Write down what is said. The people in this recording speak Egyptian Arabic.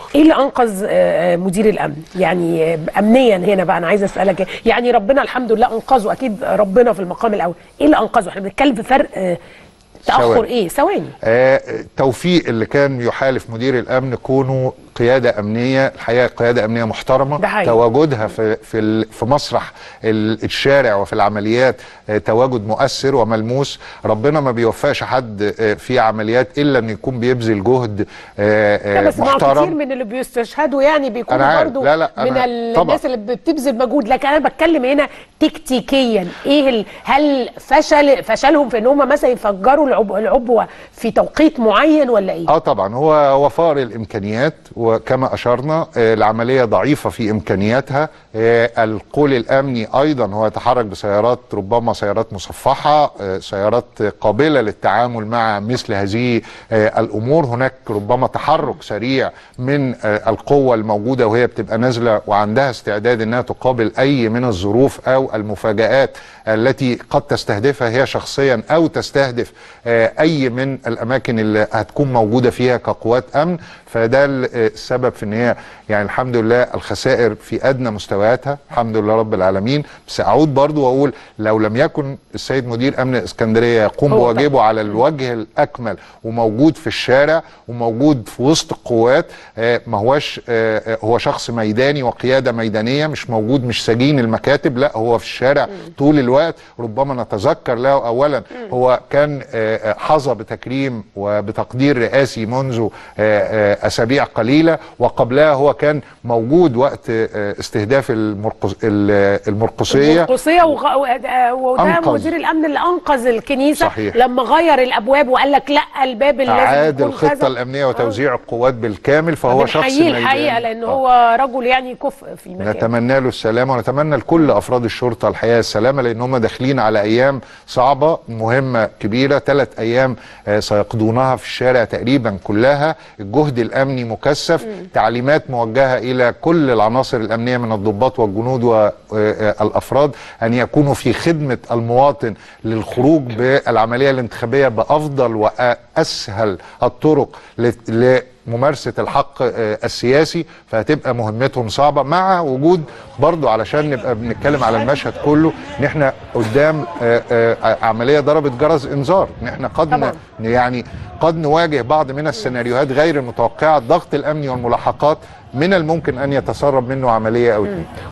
ايه اللي انقذ آه، مدير الامن يعني آه، امنيا هنا بقى انا عايزه اسالك يعني ربنا الحمد لله انقذه اكيد ربنا في المقام الاول ايه اللي انقذه احنا بنتكلم في فرق آه، تاخر ثواني. ايه ثواني آه، توفيق اللي كان يحالف مدير الامن كونه قياده امنيه الحقيقه قياده امنيه محترمه ده حقيقي. تواجدها في في ال- في مسرح ال- الشارع وفي العمليات آه، تواجد مؤثر وملموس ربنا ما بيوفقش حد آه، في عمليات الا ان يكون بيبذل جهد آه، لا آه، بس ما هو كتير محترم من اللي بيستشهدوا يعني أنا بيكونوا عارف. برضو لا، لا، من أنا- ال- طبعا. الناس اللي بتبذل مجهود لكن انا بتكلم هنا تكتيكيا ايه ال... هل فشل فشلهم في ان هم مثلا يفجروا العب... العبوه في توقيت معين ولا ايه؟ اه طبعا هو هو فقر الامكانيات وكما اشرنا آه، العمليه ضعيفه في امكانياتها آه، القول الامني ايضا هو يتحرك بسيارات ربما سيارات مصفحه آه، سيارات قابله للتعامل مع مثل هذه آه، الامور هناك ربما تحرك سريع من آه، القوه الموجوده وهي بتبقى نازله وعندها استعداد انها تقابل اي من الظروف او المفاجات التي قد تستهدفها هي شخصيا او تستهدف آه، اي من الاماكن اللي هتكون موجوده فيها كقوات امن فده ال- آه، السبب في ان هي يعني الحمد لله الخسائر في ادنى مستوياتها الحمد لله رب العالمين بس اعود برضو واقول لو لم يكن السيد مدير امن اسكندريه يقوم هو طبعا. بواجبه على الوجه الاكمل وموجود في الشارع وموجود في وسط القوات آه، ما هوش آه، آه، هو شخص ميداني وقياده ميدانيه مش موجود مش سجين المكاتب لا هو في الشارع طول الوقت ربما نتذكر له اولا هو كان آه، آه، حظى بتكريم وبتقدير رئاسي منذ آه، آه، اسابيع قليله وقبلها هو كان موجود وقت آه، استهداف المرقص ال- المرقصيه القصيه وغ... آه، وده أنقذ. مدير الامن اللي انقذ الكنيسه صحيح. لما غير الابواب وقال لك لا الباب اللي لازم اعاد يكون الخطه كذا. الامنيه وتوزيع القوات بالكامل فهو شخص بنحييه ميداني الحقيقه لان آه. هو رجل يعني كفء في مكانه نتمنى له السلامه ونتمنى لكل افراد الشرطه الحقيقه السلامه لان هم داخلين على ايام صعبه مهمه كبيره ثلاث ايام آه، سيقضونها في الشارع تقريبا كلها الجهد الامني مكثف تعليمات موجهه الى كل العناصر الامنيه من الضباط والجنود والافراد ان يكونوا في خدمه المواطن للخروج بالعمليه الانتخابيه بافضل واسهل الطرق ل- لممارسه الحق آه، السياسي فهتبقى مهمتهم صعبه مع وجود برضو علشان نبقى بنتكلم على المشهد كله ان احنا قدام آه، آه، عمليه ضربت جرس انذار ان احنا قد طبعاً. ن- يعني قد نواجه بعض من السيناريوهات غير المتوقعه الضغط الامني والملاحقات من الممكن ان يتسرب منه عمليه او اتنين